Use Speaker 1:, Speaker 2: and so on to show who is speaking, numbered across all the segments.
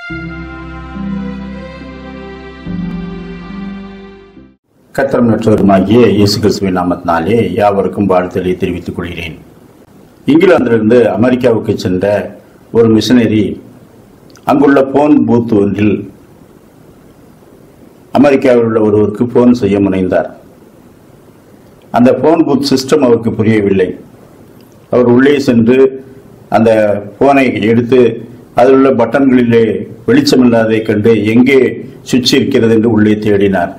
Speaker 1: கத்திரம் நற்றவருமாகிய இயேசு கிறிஸ்துவின் நாமத்தினாலே யாவருக்கும் வாழ்த்தலை தெரிவித்துக் கொள்கிறேன் இங்கிலாந்திலிருந்து அமெரிக்காவுக்கு சென்ற ஒரு மிஷனரி அங்குள்ள போன் பூத் ஒன்றில் அமெரிக்காவில் உள்ள ஒருவருக்கு போன் செய்ய முனைந்தார் அந்த போன் பூத் சிஸ்டம் அவருக்கு புரியவில்லை அவர் உள்ளே சென்று அந்த போனை எடுத்து அதில் உள்ள பட்டன்களிலே வெளிச்சமில்லாததைக் கண்டு எங்கே சுவிட்ச் இருக்கிறது என்று உள்ளே தேடினார்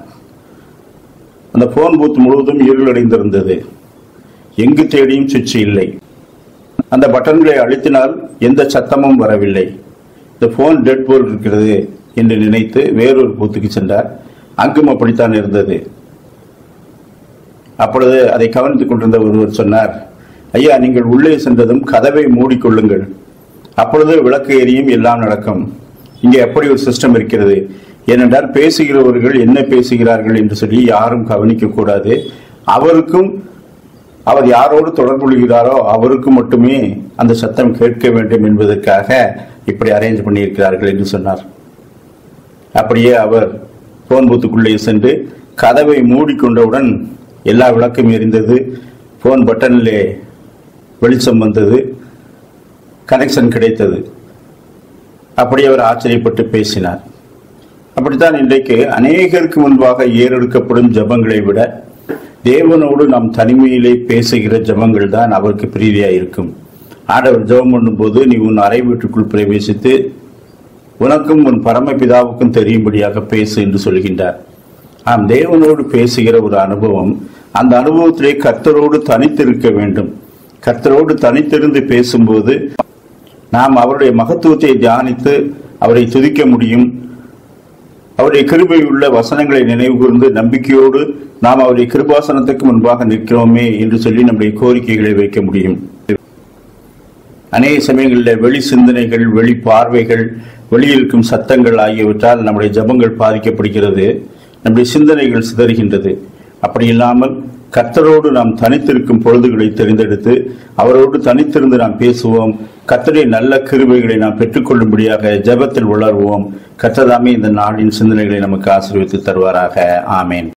Speaker 1: அந்த போன் பூத் முழுவதும் இருளடைந்திருந்தது எங்கு தேடியும் சுவிட்ச் இல்லை அந்த பட்டன்களை அழுத்தினால் எந்த சத்தமும் வரவில்லை இந்த போன் டெட் போல் இருக்கிறது என்று நினைத்து வேறொரு பூத்துக்கு சென்றார் அங்கும் அப்படித்தான் இருந்தது அப்பொழுது அதை கவனித்துக் கொண்டிருந்த ஒருவர் சொன்னார் ஐயா நீங்கள் உள்ளே சென்றதும் கதவை மூடிக்கொள்ளுங்கள் அப்பொழுது விளக்கு எரியும் எல்லாம் நடக்கும் இங்கே எப்படி ஒரு சிஸ்டம் இருக்கிறது ஏனென்றால் பேசுகிறவர்கள் என்ன பேசுகிறார்கள் என்று சொல்லி யாரும் கவனிக்க கூடாது அவருக்கும் அவர் யாரோடு தொடர்பு கொள்கிறாரோ அவருக்கு மட்டுமே அந்த சத்தம் கேட்க வேண்டும் என்பதற்காக இப்படி அரேஞ்ச் பண்ணியிருக்கிறார்கள் என்று சொன்னார் அப்படியே அவர் போன் பூத்துக்குள்ளே சென்று கதவை மூடிக்கொண்டவுடன் எல்லா விளக்கும் எரிந்தது போன் பட்டனிலே வெளிச்சம் வந்தது கனெக்ஷன் கிடைத்தது அப்படி அவர் ஆச்சரியப்பட்டு பேசினார் அப்படித்தான் இன்றைக்கு அநேகருக்கு முன்பாக ஏறெடுக்கப்படும் ஜபங்களை விட தேவனோடு நாம் தனிமையிலே பேசுகிற ஜபங்கள் தான் அவருக்கு பிரீதியாக இருக்கும் ஆண்டவர் ஜெபம் பண்ணும்போது நீ உன் அறை வீட்டுக்குள் பிரவேசித்து உனக்கும் உன் பரமபிதாவுக்கும் தெரியும்படியாக பேசு என்று சொல்கின்றார் ஆம் தேவனோடு பேசுகிற ஒரு அனுபவம் அந்த அனுபவத்திலே கர்த்தரோடு தனித்திருக்க வேண்டும் கர்த்தரோடு தனித்திருந்து பேசும்போது நாம் அவருடைய மகத்துவத்தை தியானித்து அவரை துதிக்க முடியும் அவருடைய கிருபையுள்ள வசனங்களை நினைவு கூர்ந்து நம்பிக்கையோடு நாம் அவருடைய கிருபாசனத்துக்கு முன்பாக நிற்கிறோமே என்று சொல்லி நம்முடைய கோரிக்கைகளை வைக்க முடியும் அநேக சமயங்களில் வெளி சிந்தனைகள் வெளி பார்வைகள் வெளியிருக்கும் சத்தங்கள் ஆகியவற்றால் நம்முடைய ஜபங்கள் பாதிக்கப்படுகிறது நம்முடைய சிந்தனைகள் சிதறுகின்றது அப்படி இல்லாமல் கர்த்தரோடு நாம் தனித்திருக்கும் பொழுதுகளை தெரிந்தெடுத்து அவரோடு தனித்திருந்து நாம் பேசுவோம் கர்த்தருடைய நல்ல கிருபைகளை நாம் பெற்றுக்கொள்ளும்படியாக ஜெபத்தில் வளருவோம் கர்த்ததாமே இந்த நாளின் சிந்தனைகளை நமக்கு ஆசீர்வித்து தருவாராக ஆமேன்